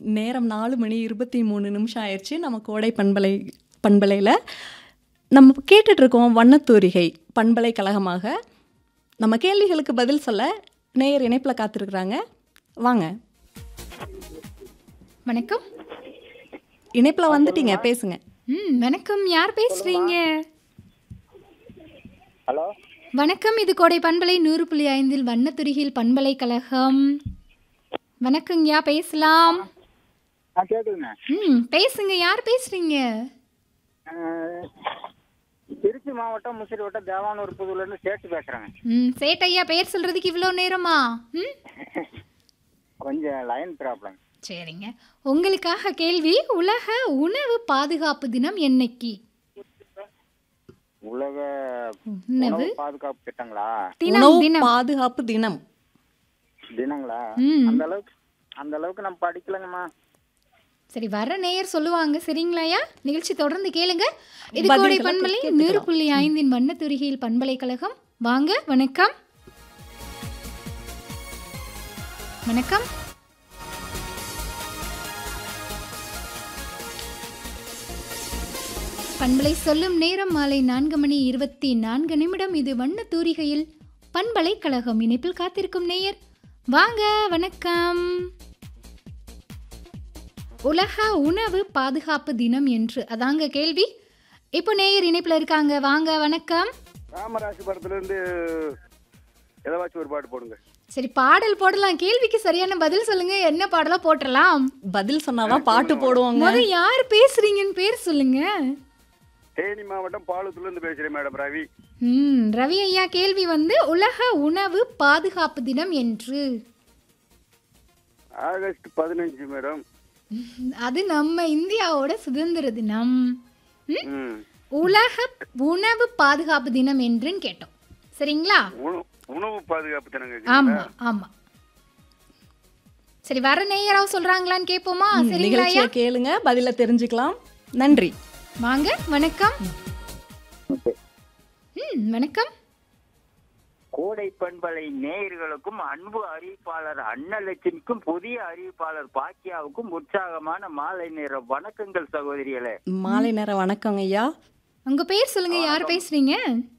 நேரம் நாலு மணி இருபத்தி மூணு நிமிஷம் ஆயிடுச்சு நம்ம கோடை பண்பலை பண்பலையில் நம்ம கேட்டுட்ருக்கோம் வண்ணத்தூரிகை பண்பலை கழகமாக நம்ம கேள்விகளுக்கு பதில் சொல்ல நேயர் இணைப்பில் காத்திருக்கிறாங்க வாங்க வணக்கம் இணைப்பில் வந்துட்டீங்க பேசுங்க ம் வணக்கம் யார் பேசுறீங்க ஹலோ வணக்கம் இது கோடை பண்பலை நூறு புள்ளி ஐந்தில் வண்ணத்துருகில் பண்பலை கழகம் வணக்கங்கய்யா பேசலாம் ஆ கேட்குதுங்க ம் பேசுங்க யார் பேசுறீங்க அஹ், திருச்சி மாவட்டம் முசிறி வட்டம் தேவானூர் புதுலேருந்து சேர்த்து பேசுகிறேங்க ம் சேட்டையா பேர் சொல்றதுக்கு இவ்வளோ நேரமா ம் கொஞ்சம் லைன் ப்ராப்ளம் சரிங்க உங்களுக்காக கேள்வி உலக உணவு பாதுகாப்பு தினம் என்னைக்கு உலக உணவு உணவு பாதுகாப்பு திட்டங்களா தினம் உணவு தினம் பாதுகாப்பு தினம் தினங்களா ம். அந்த அளவுக்கு அந்த அளவுக்கு நம்ம படிக்கலங்கம்மா சரி வர நேயர் சொல்லுவாங்க சரிங்களாயா நிகழ்ச்சி தொடர்ந்து கேளுங்க இது பதில்களை கோடை பண்பலை கேட்டுக்கலாம். நூறு புள்ளி ஐந்தின் வண்ணத்துருகியில் பண்பலைக்கழகம் வாங்க வணக்கம் வணக்கம் பண்பலை சொல்லும் நேரம் மாலை நான்கு மணி இருபத்தி நான்கு நிமிடம் இது வண்ண தூரிகையில் பண்பலை கழகம் இணைப்பில் காத்திருக்கும் நேயர் வாங்க வணக்கம் உலக உணவு பாதுகாப்பு தினம் என்று அதாங்க கேள்வி இப்போ நேயர் இணைப்பில் இருக்காங்க வாங்க வணக்கம் ராமராசி படத்துலேருந்து ஏதாச்சும் ஒரு பாட்டு போடுங்க சரி பாடல் போடலாம் கேள்விக்கு சரியான பதில் சொல்லுங்க என்ன பாடலா போட்டுடலாம் பதில் சொன்னாதான் பாட்டு போடுவாங்க முத யார் பேசுறீங்கன்னு பேர் சொல்லுங்க தேனி மாவட்டம் பாலத்துலேருந்து பேசுகிறேன் மேடம் ரவி ம் ரவி ஐயா கேள்வி வந்து உலக உணவு பாதுகாப்பு தினம் என்று ஆகஸ்ட் பதினஞ்சு மேடம் அது நம்ம இந்தியாவோட சுதந்திர தினம் ம்? ம் உலக உணவு பாதுகாப்பு தினம் என்றுன்னு கேட்டோம் சரிங்களா உணவு உணவு பாதுகாப்பு தினங்க ஆமா ஆமா சரி வர நேயராव சொல்றாங்களான்னு கேட்போமா சரிங்களா ஐயா நிகழ்ச்சியை கேளுங்க பதில தெரிஞ்சுக்கலாம் நன்றி வாங்க வணக்கம் ஓகே ம் வணக்கம் கோடை பண்பலை நேயர்களுக்கும் அன்பு அறிவிப்பாளர் அன்னலட்சுமிக்கும் புதிய அறிவிப்பாளர் பாக்கியாவுக்கும் உற்சாகமான மாலை நேர வணக்கங்கள் சகோதரிகளே மாலை நேரம் வணக்கங்க ஐயா உங்க பேர் சொல்லுங்க யார் பேசுறீங்க